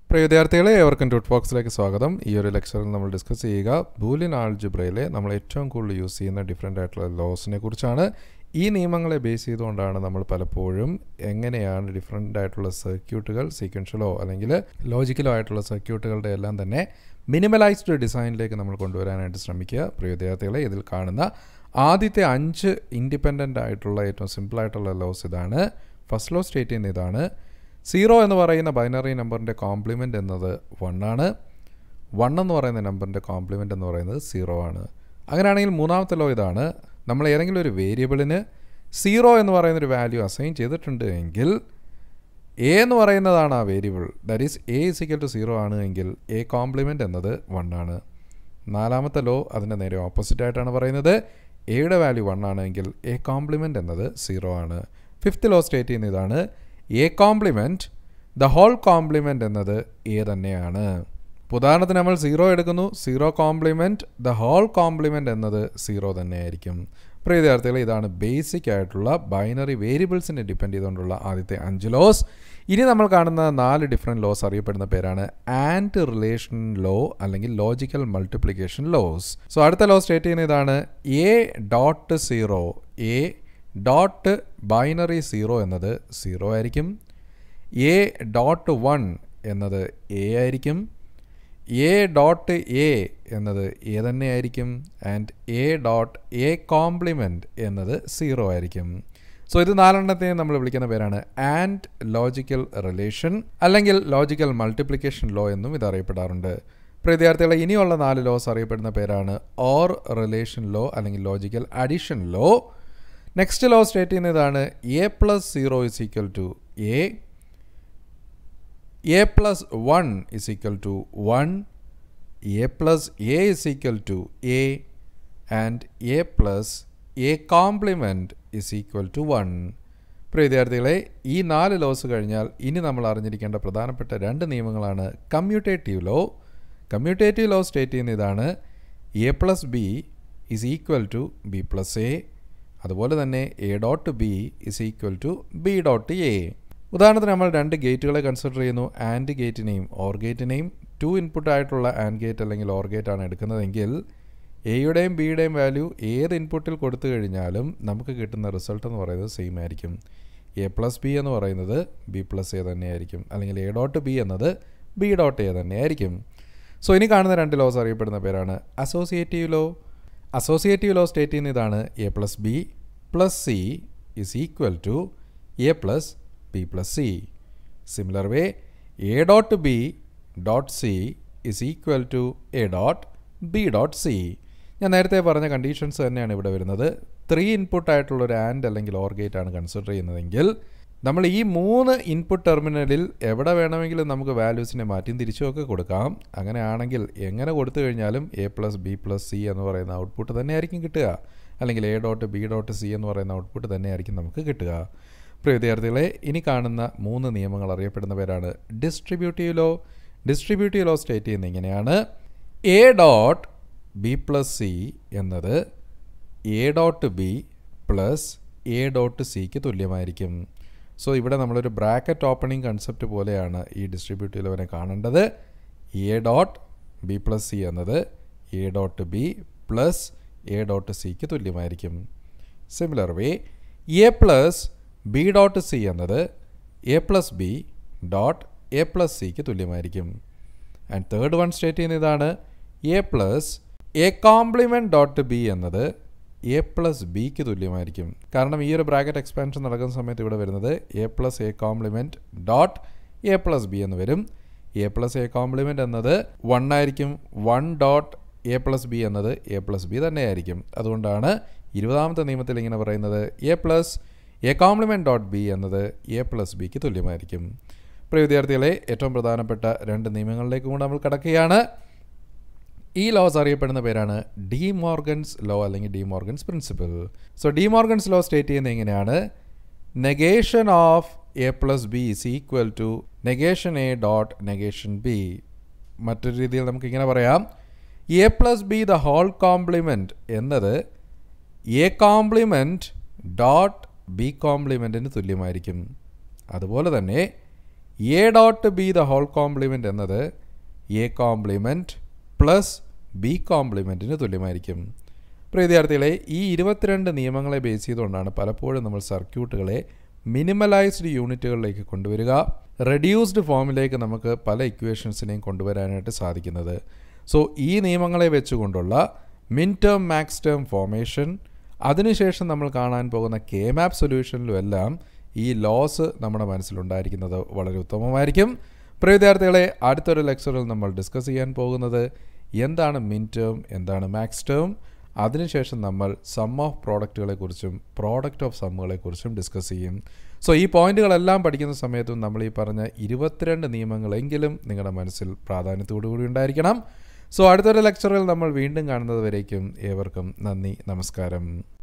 പ്രിയ വിദ്യാർത്ഥികളെ ഏവർക്കും ട്യൂട്ട് ബോക്സിലേക്ക് സ്വാഗതം ഈ ഒരു ലെക്ചറിൽ നമ്മൾ ഡിസ്കസ് ചെയ്യുക ബൂലിയൻ ആൾജിബ്രയിലെ നമ്മൾ ഏറ്റവും കൂടുതൽ യൂസ് ചെയ്യുന്ന ഡിഫറെൻ്റ് ആയിട്ടുള്ള ലോസിനെ കുറിച്ചാണ് ഈ നിയമങ്ങളെ ബേസ് ചെയ്തുകൊണ്ടാണ് നമ്മൾ പലപ്പോഴും എങ്ങനെയാണ് ഡിഫറെൻ്റ് ആയിട്ടുള്ള സർക്യൂട്ടുകൾ സീക്വൻഷ്യലോ അല്ലെങ്കിൽ ലോജിക്കലോ ആയിട്ടുള്ള സർക്യൂട്ടുകളുടെ എല്ലാം തന്നെ മിനിമലൈസ്ഡ് ഡിസൈനിലേക്ക് നമ്മൾ കൊണ്ടുവരാനായിട്ട് ശ്രമിക്കുക പ്രിയ വിദ്യാർത്ഥികളെ ഇതിൽ കാണുന്ന ആദ്യത്തെ അഞ്ച് ഇൻഡിപെൻഡൻ്റ് ആയിട്ടുള്ള ഏറ്റവും സിമ്പിൾ ആയിട്ടുള്ള ലോസ് ഇതാണ് ഫസ്റ്റ് ലോ സ്റ്റേറ്റ് ചെയ്യുന്ന ഇതാണ് സീറോ എന്ന് പറയുന്ന ബൈനറി നമ്പറിൻ്റെ കോംപ്ലിമെൻ്റ് എന്നത് വൺ ആണ് വൺ എന്ന് പറയുന്ന നമ്പറിൻ്റെ കോംപ്ലിമെൻ്റ് എന്ന് പറയുന്നത് സീറോ ആണ് അങ്ങനെയാണെങ്കിൽ മൂന്നാമത്തെ ലോ ഇതാണ് നമ്മൾ ഏതെങ്കിലും ഒരു വേരിയബിളിന് സീറോ എന്ന് പറയുന്ന ഒരു വാല്യൂ അസൈൻ ചെയ്തിട്ടുണ്ട് എങ്കിൽ എ എന്ന് പറയുന്നതാണ് ആ variable that is A is equal to zero ആണ് എങ്കിൽ എ കോംപ്ലിമെൻ്റ് എന്നത് വൺ ആണ് നാലാമത്തെ ലോ അതിൻ്റെ നേരെ ഓപ്പോസിറ്റ് ആയിട്ടാണ് പറയുന്നത് എയുടെ വാല്യൂ വൺ ആണ് എങ്കിൽ എ കോംപ്ലിമെൻ്റ് എന്നത് സീറോ ആണ് ഫിഫ്ത്ത് ലോ സ്റ്റേറ്റ് ചെയ്യുന്ന ഇതാണ് A complement the whole complement എന്നത് എ തന്നെയാണ് ഉദാഹരണത്തിന് നമ്മൾ സീറോ എടുക്കുന്നു zero complement the whole complement എന്നത് സീറോ തന്നെയായിരിക്കും പ്രിയ വിദ്യാർത്ഥികളെ ഇതാണ് ബേസിക് ആയിട്ടുള്ള ബൈനറി വേരിയബിൾസിനെ ഡിപ്പെൻഡ് ചെയ്തുകൊണ്ടുള്ള ആദ്യത്തെ അഞ്ച് ലോസ് ഇനി നമ്മൾ കാണുന്ന നാല് ഡിഫറെൻറ്റ് ലോസ് അറിയപ്പെടുന്ന പേരാണ് ആൻഡ് റിലേഷൻ ലോ അല്ലെങ്കിൽ ലോജിക്കൽ മൾട്ടിപ്ലിക്കേഷൻ ലോസ് സോ അടുത്ത ലോ സ്റ്റേറ്റ് ചെയ്യുന്ന ഇതാണ് A dot zero A dot binary zero എന്നത് സീറോ ആയിരിക്കും എ ഡോട്ട് വൺ എന്നത് എ ആയിരിക്കും എ ഡോട്ട് എ എന്നത് എ തന്നെയായിരിക്കും and A dot A complement എന്നത് സീറോ ആയിരിക്കും സോ ഇത് നാലെണ്ണത്തെ നമ്മൾ വിളിക്കുന്ന പേരാണ് ആൻഡ് ലോജിക്കൽ റിലേഷൻ അല്ലെങ്കിൽ ലോജിക്കൽ മൾട്ടിപ്ലിക്കേഷൻ ലോ എന്നും ഇത് അറിയപ്പെടാറുണ്ട് വിദ്യാർത്ഥികളെ ഇനിയുള്ള നാല് ലോസ് അറിയപ്പെടുന്ന പേരാണ് ഓർ റിലേഷൻ ലോ അല്ലെങ്കിൽ logical addition law next law state ചെയ്യുന്നതാണ് A plus zero is equal to A A plus one is equal to one A plus A is equal to A and A plus A complement is equal to one പ്രിയ വിദ്യാർത്ഥികളെ ഈ നാല് loss കഴിഞ്ഞാൽ ഇനി നമ്മൾ അറിഞ്ഞിരിക്കേണ്ട പ്രധാനപ്പെട്ട രണ്ട് നിയമങ്ങളാണ് commutative law commutative law state ചെയ്യുന്ന ഇതാണ് A plus B is equal to B plus A അതുപോലെ തന്നെ A dot B is equal to B dot A ഉദാഹരണത്തിന് നമ്മൾ രണ്ട് ഗേറ്റുകളെ കൺസിഡർ ചെയ്യുന്നു ആൻഡ് ഗേറ്റിനെയും ഓർ ഗേറ്റിനെയും ടു ഇൻപുട്ട് ആയിട്ടുള്ള ആൻഡ് ഗേറ്റ് അല്ലെങ്കിൽ ഓർ ഗേറ്റ് ആണ് എടുക്കുന്നതെങ്കിൽ എയുടെയും ബിയുടെയും വാല്യൂ ഏത് ഇൻപുട്ടിൽ കൊടുത്തു കഴിഞ്ഞാലും നമുക്ക് കിട്ടുന്ന റിസൾട്ട് എന്ന് പറയുന്നത് സെയിം ആയിരിക്കും എ പ്ലസ് ബി എന്ന് പറയുന്നത് ബി പ്ലസ് എ തന്നെയായിരിക്കും അല്ലെങ്കിൽ എ ഡോട്ട് ബി എന്നത് ബി ഡോട്ട് എ തന്നെയായിരിക്കും സോ ഇനി കാണുന്ന രണ്ട് ലോസ് അറിയപ്പെടുന്ന പേരാണ് associative law associative law state ചെയ്യുന്ന ഇതാണ് A plus B plus C is equal to A plus B plus C similar way A dot B dot C is equal to A dot B dot C ഞാൻ നേരത്തെ പറഞ്ഞ conditions തന്നെയാണ് ഇവിടെ വരുന്നത് three input ആയിട്ടുള്ള ഒരു and അല്ലെങ്കിൽ or gate ആണ് കൺസിഡർ ചെയ്യുന്നതെങ്കിൽ നമ്മൾ ഈ മൂന്ന് ഇൻപുട്ട് ടെർമിനലിൽ എവിടെ വേണമെങ്കിലും നമുക്ക് വാല്യൂസിനെ മാറ്റിയും തിരിച്ചുമൊക്കെ കൊടുക്കാം അങ്ങനെയാണെങ്കിൽ എങ്ങനെ കൊടുത്തു കഴിഞ്ഞാലും A plus B plus C എന്ന് പറയുന്ന ഔട്ട്പുട്ട് തന്നെയായിരിക്കും കിട്ടുക അല്ലെങ്കിൽ A dot B dot C എന്ന് പറയുന്ന ഔട്ട്പുട്ട് തന്നെയായിരിക്കും നമുക്ക് കിട്ടുക പ്രിയ വിദ്യാർത്ഥികളെ ഇനി കാണുന്ന മൂന്ന് നിയമങ്ങൾ അറിയപ്പെടുന്ന പേരാണ് distributive law distributive law state ചെയ്യുന്ന ഇങ്ങനെയാണ് A dot B plus C എന്നത് A dot B plus A dot സിക്ക് തുല്യമായിരിക്കും സോ ഇവിടെ നമ്മളൊരു ബ്രാക്കറ്റ് ഓപ്പണിംഗ് കൺസെപ്റ്റ് പോലെയാണ് ഈ ഡിസ്ട്രിബ്യൂട്ടീവ് ലോവിനെ കാണേണ്ടത് A dot B plus C എന്നത് A dot B plus A dot സിക്ക് തുല്യമായിരിക്കും similar way A plus B dot C എന്നത് A plus B dot A plus സിക്ക് തുല്യമായിരിക്കും ആൻഡ് തേർഡ് വൺ സ്റ്റേറ്റ് ചെയ്യുന്ന ഇതാണ് A plus A complement dot B എന്നത് A plus ബിക്ക് തുല്യമായിരിക്കും കാരണം ഈ ഒരു ബ്രാക്കറ്റ് എക്സ്പാൻഷൻ നടക്കുന്ന സമയത്ത് ഇവിടെ വരുന്നത് A plus A complement dot A plus B എന്ന് വരും എ പ്ലസ് എ കോംപ്ലിമെൻറ്റ് എന്നത് വൺ ആയിരിക്കും one dot A plus B എന്നത് എ പ്ലസ് ബി തന്നെയായിരിക്കും അതുകൊണ്ടാണ് ഇരുപതാമത്തെ നിയമത്തിൽ ഇങ്ങനെ പറയുന്നത് A plus A complement dot B എന്നത് എ പ്ലസ് ബിക്ക് തുല്യമായിരിക്കും പ്രിയ വിദ്യാർത്ഥികളെ ഏറ്റവും പ്രധാനപ്പെട്ട രണ്ട് നിയമങ്ങളിലേക്ക് കൂടെ നമ്മൾ കിടക്കുകയാണ് ഈ ലോസ് അറിയപ്പെടുന്ന പേരാണ് ഡി മോർഗൻസ് ലോ അല്ലെങ്കിൽ De Morgan's principle so De Morgan's law state ചെയ്യുന്നത് എങ്ങനെയാണ് negation of A plus B is equal to negation A dot negation B മറ്റൊരു രീതിയിൽ നമുക്ക് ഇങ്ങനെ പറയാം A plus B the whole complement എന്നത് എ കോംപ്ലിമെൻറ്റ് ഡോട്ട് ബി കോംപ്ലിമെൻറ്റിന് തുല്യമായിരിക്കും അതുപോലെ തന്നെ A dot B the whole complement എന്നത് എ കോംപ്ലിമെൻറ്റ് പ്ലസ് ബി കോംപ്ലിമെൻറ്റിന് തുല്യമായിരിക്കും പ്രിയ വിദ്യാർത്ഥികളെ ഈ ഇരുപത്തിരണ്ട് നിയമങ്ങളെ ബേസ് ചെയ്തുകൊണ്ടാണ് പലപ്പോഴും നമ്മൾ സർക്യൂട്ടുകളെ മിനിമലൈസ്ഡ് യൂണിറ്റുകളിലേക്ക് കൊണ്ടുവരിക റെഡ്യൂസ്ഡ് ഫോമിലേക്ക് നമുക്ക് പല ഇക്വേഷൻസിനെയും കൊണ്ടുവരാനായിട്ട് സാധിക്കുന്നത് സോ ഈ നിയമങ്ങളെ വെച്ചുകൊണ്ടുള്ള മിൻ ടേം മാക്സ് ടേം ഫോമേഷൻ അതിനുശേഷം നമ്മൾ കാണാൻ പോകുന്ന കെ മാപ്പ് സൊല്യൂഷനിലും എല്ലാം ഈ ലോസ് നമ്മുടെ മനസ്സിലുണ്ടായിരിക്കുന്നത് വളരെ ഉത്തമമായിരിക്കും പ്രിയ വിദ്യാർത്ഥികളെ അടുത്തൊരു ലെക്ചറിൽ നമ്മൾ ഡിസ്കസ് ചെയ്യാൻ പോകുന്നത് എന്താണ് മിൻ ടേം എന്താണ് മാക്സ് ടേം അതിനുശേഷം നമ്മൾ സം ഓഫ് പ്രോഡക്റ്റുകളെക്കുറിച്ചും പ്രോഡക്റ്റ് ഓഫ് സമ്മുകളെക്കുറിച്ചും ഡിസ്കസ് ചെയ്യും സോ ഈ പോയിന്റുകളെല്ലാം പഠിക്കുന്ന സമയത്തും നമ്മൾ ഈ പറഞ്ഞ ഇരുപത്തിരണ്ട് നിയമങ്ങളെങ്കിലും നിങ്ങളുടെ മനസ്സിൽ പ്രാധാന്യത്തോടു കൂടി ഉണ്ടായിരിക്കണം സോ അടുത്തൊരു ലെക്ചറിൽ നമ്മൾ വീണ്ടും കാണുന്നത് വരേക്കും ഏവർക്കും നന്ദി നമസ്കാരം